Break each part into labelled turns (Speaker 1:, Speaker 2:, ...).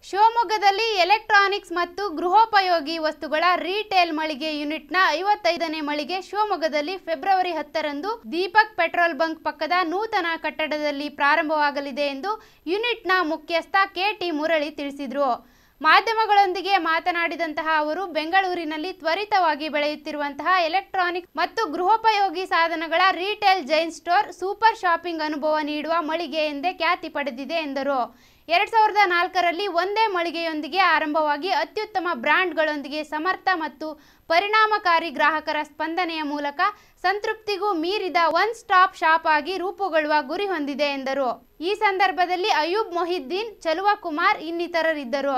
Speaker 1: ಶಿವಮೊಗ್ಗದಲ್ಲಿ ಎಲೆಕ್ಟ್ರಾನಿಕ್ಸ್ ಮತ್ತು ಗೃಹೋಪಯೋಗಿ ವಸ್ತುಗಳ ರೀಟೇಲ್ ಮಳಿಗೆ ಯೂನಿಟ್ನ ಐವತ್ತೈದನೇ ಮಳಿಗೆ ಶಿವಮೊಗ್ಗದಲ್ಲಿ ಫೆಬ್ರವರಿ ಹತ್ತರಂದು ದೀಪಕ್ ಪೆಟ್ರೋಲ್ ಬಂಕ್ ಪಕ್ಕದ ನೂತನ ಕಟ್ಟಡದಲ್ಲಿ ಪ್ರಾರಂಭವಾಗಲಿದೆ ಎಂದು ಯೂನಿಟ್ನ ಮುಖ್ಯಸ್ಥ ಕೆಟಿ ಮುರಳಿ ತಿಳಿಸಿದರು ಮಾಧ್ಯಮಗಳೊಂದಿಗೆ ಮಾತನಾಡಿದಂತಹ ಅವರು ಬೆಂಗಳೂರಿನಲ್ಲಿ ತ್ವರಿತವಾಗಿ ಬೆಳೆಯುತ್ತಿರುವಂತಹ ಎಲೆಕ್ಟ್ರಾನಿಕ್ ಮತ್ತು ಗೃಹೋಪಯೋಗಿ ಸಾಧನಗಳ retail chain store super shopping ಅನುಭವ ನೀಡುವ ಮಳಿಗೆ ಎಂದೇ ಖ್ಯಾತಿ ಪಡೆದಿದೆ ಎಂದರು ಎರಡ್ ಸಾವಿರದ ನಾಲ್ಕರಲ್ಲಿ ಒಂದೇ ಮಳಿಗೆಯೊಂದಿಗೆ ಆರಂಭವಾಗಿ ಅತ್ಯುತ್ತಮ ಬ್ರ್ಯಾಂಡ್ಗಳೊಂದಿಗೆ ಸಮರ್ಥ ಮತ್ತು ಪರಿಣಾಮಕಾರಿ ಗ್ರಾಹಕರ ಸ್ಪಂದನೆಯ ಮೂಲಕ ಸಂತೃಪ್ತಿಗೂ ಮೀರಿದ ಒನ್ ಸ್ಟಾಪ್ ಶಾಪ್ ಆಗಿ ರೂಪುಗೊಳ್ಳುವ ಗುರಿ ಹೊಂದಿದೆ ಎಂದರು ಈ ಸಂದರ್ಭದಲ್ಲಿ ಅಯೂಬ್ ಮೊಹಿದ್ದೀನ್ ಚಲುವ ಕುಮಾರ್ ಇನ್ನಿತರರಿದ್ದರು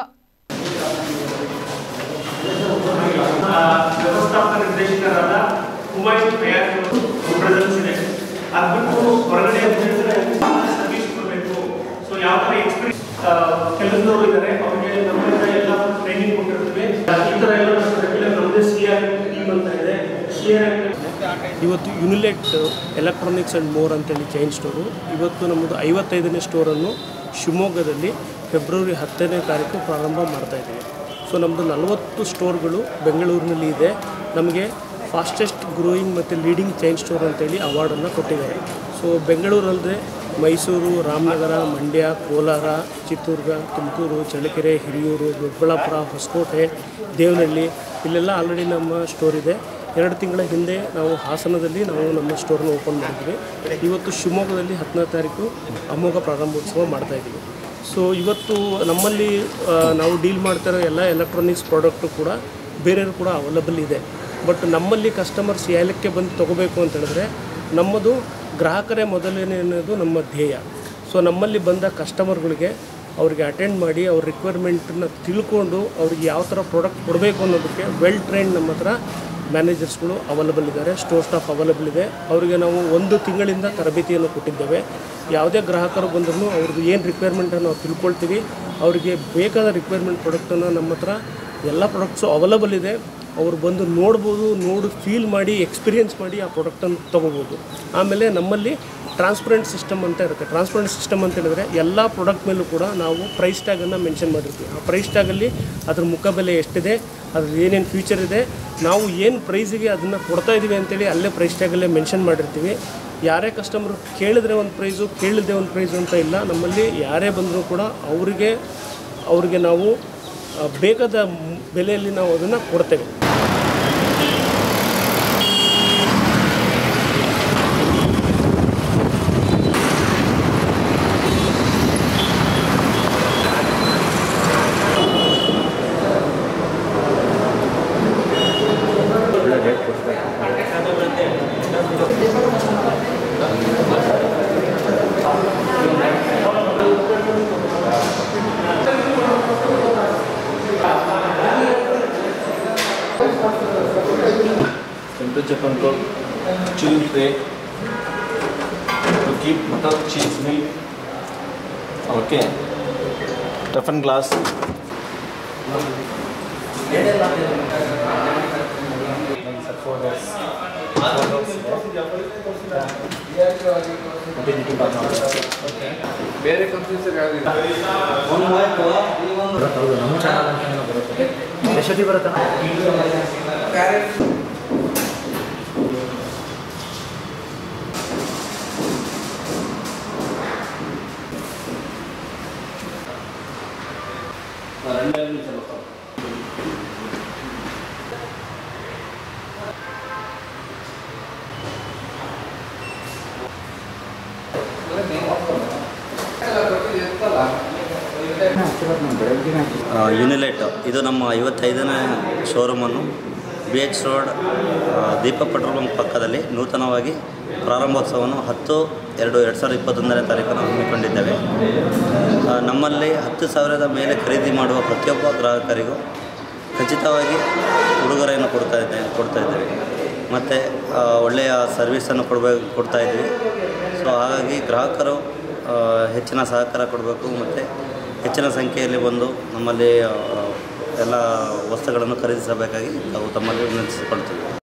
Speaker 2: ವ್ಯವಸ್ಥಾಪಕ ನಿರ್ದೇಶಕರಾದ ಹುಮಾಯೂನ್ ಫಯಾಜ್ ಅವರು ಪ್ರೆಸೆನ್ಸ್ ಇದೆ ಅದು ಬಿಟ್ಟು ಹೊರಗಡೆ ಅಂತ ಹೇಳಿದ್ರೆ ಸರ್ವಿಸ್ ಕೊಡಬೇಕು ಸೊ ಯಾವ ಥರ ಎಕ್ಸ್ಪೀರಿಯನ್ಸ್ ಕೆಲಸದವರು ಇದ್ದಾರೆ ಅವ್ರಿಗೆ ನಮ್ಮಿಂದ ಎಲ್ಲ ಟ್ರೈನಿಂಗ್ ಕೊಟ್ಟಿರ್ತೀವಿ ಈ ಥರ ಎಲ್ಲ ರೆಗ್ಯುಲರ್ ನಮ್ಮದೇ ಸಿ ಆರ್ ಟೀಮ್ ಅಂತ ಇದೆ ಸಿ ಆರ್ ಇವತ್ತು ಯುನಿಲೆಟ್ ಎಲೆಕ್ಟ್ರಾನಿಕ್ಸ್ ಆ್ಯಂಡ್ ಮೋರ್ ಅಂತೇಳಿ ಚೈನ್ ಸ್ಟೋರು ಇವತ್ತು ನಮ್ಮದು ಐವತ್ತೈದನೇ ಸ್ಟೋರನ್ನು ಶಿವಮೊಗ್ಗದಲ್ಲಿ ಫೆಬ್ರವರಿ ಹತ್ತನೇ ತಾರೀಕು ಪ್ರಾರಂಭ ಮಾಡ್ತಾ ಇದ್ದೀವಿ ಸೊ ನಮ್ಮದು ನಲವತ್ತು ಸ್ಟೋರ್ಗಳು ಬೆಂಗಳೂರಿನಲ್ಲಿ ಇದೆ ನಮಗೆ ಫಾಸ್ಟೆಸ್ಟ್ ಗ್ರೋಯಿಂಗ್ ಮತ್ತು ಲೀಡಿಂಗ್ ಚೈನ್ ಸ್ಟೋರ್ ಅಂತೇಳಿ ಅವಾರ್ಡನ್ನು ಕೊಟ್ಟಿದ್ದಾರೆ ಸೊ ಬೆಂಗಳೂರಲ್ಲದೆ ಮೈಸೂರು ರಾಮನಗರ ಮಂಡ್ಯ ಕೋಲಾರ ಚಿತ್ರದುರ್ಗ ತುಮಕೂರು ಚಳ್ಳಕೆರೆ ಹಿರಿಯೂರು ದೊಡ್ಡಬಳ್ಳಾಪುರ ಹೊಸಕೋಟೆ ದೇವನಹಳ್ಳಿ ಇಲ್ಲೆಲ್ಲ ಆಲ್ರೆಡಿ ನಮ್ಮ ಸ್ಟೋರ್ ಇದೆ ಎರಡು ತಿಂಗಳ ಹಿಂದೆ ನಾವು ಹಾಸನದಲ್ಲಿ ನಾವು ನಮ್ಮ ಸ್ಟೋರ್ನ ಓಪನ್ ಮಾಡಿದ್ವಿ ಇವತ್ತು ಶಿವಮೊಗ್ಗದಲ್ಲಿ ಹತ್ತನೇ ತಾರೀಕು ಅಮೋಘ ಪ್ರಾರಂಭೋತ್ಸವ ಮಾಡ್ತಾ ಇದ್ದೀವಿ ಸೊ ಇವತ್ತು ನಮ್ಮಲ್ಲಿ ಆ, ನಾವು ಡೀಲ್ ಮಾಡ್ತಿರೋ ಎಲ್ಲ ಎಲೆಕ್ಟ್ರಾನಿಕ್ಸ್ ಪ್ರಾಡಕ್ಟು ಕೂಡ ಬೇರೆಯವರು ಕೂಡ ಅವೈಲಬಲ್ ಇದೆ ಬಟ್ ನಮ್ಮಲ್ಲಿ ಕಸ್ಟಮರ್ಸ್ ಏಲಕ್ಕೆ ಬಂದು ತೊಗೋಬೇಕು ಅಂತ ಹೇಳಿದ್ರೆ ನಮ್ಮದು ಗ್ರಾಹಕರೇ ಮೊದಲನೇದು ನಮ್ಮ ಧ್ಯೇಯ ಸೊ ನಮ್ಮಲ್ಲಿ ಬಂದ ಕಸ್ಟಮರ್ಗಳಿಗೆ ಅವ್ರಿಗೆ ಅಟೆಂಡ್ ಮಾಡಿ ಅವ್ರ ರಿಕ್ವೈರ್ಮೆಂಟನ್ನ ತಿಳ್ಕೊಂಡು ಅವ್ರಿಗೆ ಯಾವ ಥರ ಪ್ರಾಡಕ್ಟ್ ಕೊಡಬೇಕು ಅನ್ನೋದಕ್ಕೆ ವೆಲ್ ಟ್ರೈನ್ಡ್ ನಮ್ಮ ಹತ್ರ ಮ್ಯಾನೇಜರ್ಸ್ಗಳು ಅವೈಲಬಲ್ ಇದ್ದಾರೆ ಸ್ಟೋರ್ ಸ್ಟಾಫ್ ಅವೈಲಬಲ್ ಇದೆ ಅವರಿಗೆ ನಾವು ಒಂದು ತಿಂಗಳಿಂದ ತರಬೇತಿಯನ್ನು ಕೊಟ್ಟಿದ್ದೇವೆ ಯಾವುದೇ ಗ್ರಾಹಕರು ಬಂದರೂ ಅವ್ರದ್ದು ಏನು ರಿಕ್ವೈರ್ಮೆಂಟನ್ನು ನಾವು ತಿಳ್ಕೊಳ್ತೀವಿ ಅವರಿಗೆ ಬೇಕಾದ ರಿಕ್ವೈರ್ಮೆಂಟ್ ಪ್ರಾಡಕ್ಟನ್ನು ನಮ್ಮ ಹತ್ರ ಎಲ್ಲ ಪ್ರಾಡಕ್ಟ್ಸು ಅವೈಲಬಲ್ ಇದೆ ಅವ್ರು ಬಂದು ನೋಡ್ಬೋದು ನೋಡಿ ಫೀಲ್ ಮಾಡಿ ಎಕ್ಸ್ಪೀರಿಯೆನ್ಸ್ ಮಾಡಿ ಆ ಪ್ರಾಡಕ್ಟನ್ನು ತೊಗೋಬೋದು ಆಮೇಲೆ ನಮ್ಮಲ್ಲಿ ಟ್ರಾನ್ಸ್ಪರೆಂಟ್ ಸಿಸ್ಟಮ್ ಅಂತ ಇರುತ್ತೆ ಟ್ರಾನ್ಸ್ಪರೆಂಟ್ ಸಿಸ್ಟಮ್ ಅಂತ ಹೇಳಿದ್ರೆ ಎಲ್ಲ ಪ್ರಾಡಕ್ಟ್ ಮೇಲೂ ಕೂಡ ನಾವು ಪ್ರೈಸ್ ಟ್ಯಾಗನ್ನು ಮೆನ್ಷನ್ ಮಾಡಿರ್ತೀವಿ ಆ ಪ್ರೈಸ್ ಟ್ಯಾಗಲ್ಲಿ ಅದ್ರ ಮುಖಬೆಲೆ ಎಷ್ಟಿದೆ ಅದ್ರ ಏನೇನು ಫ್ಯೂಚರ್ ಇದೆ ನಾವು ಏನು ಪ್ರೈಸಿಗೆ ಅದನ್ನು ಕೊಡ್ತಾ ಇದ್ದೀವಿ ಅಂತೇಳಿ ಅಲ್ಲೇ ಪ್ರೈಸ್ ಟ್ಯಾಗಲ್ಲೇ ಮೆನ್ಷನ್ ಮಾಡಿರ್ತೀವಿ ಯಾರೇ ಕಸ್ಟಮರ್ ಕೇಳಿದ್ರೆ ಒಂದು ಪ್ರೈಸು ಕೇಳಿದ್ರೆ ಒಂದು ಪ್ರೈಸು ಅಂತ ಇಲ್ಲ ನಮ್ಮಲ್ಲಿ ಯಾರೇ ಬಂದರೂ ಕೂಡ ಅವರಿಗೆ ಅವರಿಗೆ ನಾವು ಆ, ಬೇಕಾದ ಮ್- ಬೆಲೆಯಲ್ಲಿ ನಾವು ಅದನ್ನು ಕೊಡ್ತೇವೆ
Speaker 3: temperature control, chill tray to keep butter, cheese, milk. Okay. Toughen glass.
Speaker 4: ಬೇರೆ ಕಂಪ್ನೀಸ್
Speaker 5: ಎಷ್ಟೊತ್ತಿ ಬರುತ್ತಾನ
Speaker 6: ಯುನಿಲೈಟ್ ಇದು ನಮ್ಮ ಐವತ್ತೈದನೇ ಶೋರೂಮನ್ನು ಬಿ ಎಚ್ ರೋಡ್ ಆ, ದೀಪಕ್ ಪೆಟ್ರೋಲ್ ಬಂಕ್ ಪಕ್ಕದಲ್ಲಿ ನೂತನವಾಗಿ ಪ್ರಾರಂಭೋತ್ಸವವನ್ನು ಹತ್ತು ಎರಡು ಎರಡು ಸಾವಿರದ ಇಪ್ಪತ್ತೊಂದನೇ ತಾರೀಕನ್ನು ಹಮ್ಮಿಕೊಂಡಿದ್ದೇವೆ ಆ, ನಮ್ಮಲ್ಲಿ ಹತ್ತು ಸಾವಿರದ ಮೇಲೆ ಖರೀದಿ ಮಾಡುವ ಪ್ರತಿಯೊಬ್ಬ ಗ್ರಾಹಕರಿಗೂ ಖಚಿತವಾಗಿ ಉಡುಗೊರೆಯನ್ನು ಕೊಡ್ತಾ ಇದ್ದೆ ಕೊಡ್ತಾ ಇದ್ದೇವೆ ಮತ್ತು ಒಳ್ಳೆಯ ಸರ್ವಿಸನ್ನು ಕೊಡಬೇಕು ಕೊಡ್ತಾ ಇದ್ದೀವಿ ಸೊ ಹಾಗಾಗಿ ಗ್ರಾಹಕರು ಆ, ಹೆಚ್ಚಿನ ಸಹಕಾರ ಕೊಡಬೇಕು ಮತ್ತು ಹೆಚ್ಚಿನ ಸಂಖ್ಯೆಯಲ್ಲಿ ಬಂದು ನಮ್ಮಲ್ಲಿ ಆ, ಎಲ್ಲ ವಸ್ತುಗಳನ್ನು ಖರೀದಿಸಬೇಕಾಗಿ ನಾವು ತಮ್ಮಲ್ಲಿ ವಿನಂತಿಸಿಕೊಳ್ತೀವಿ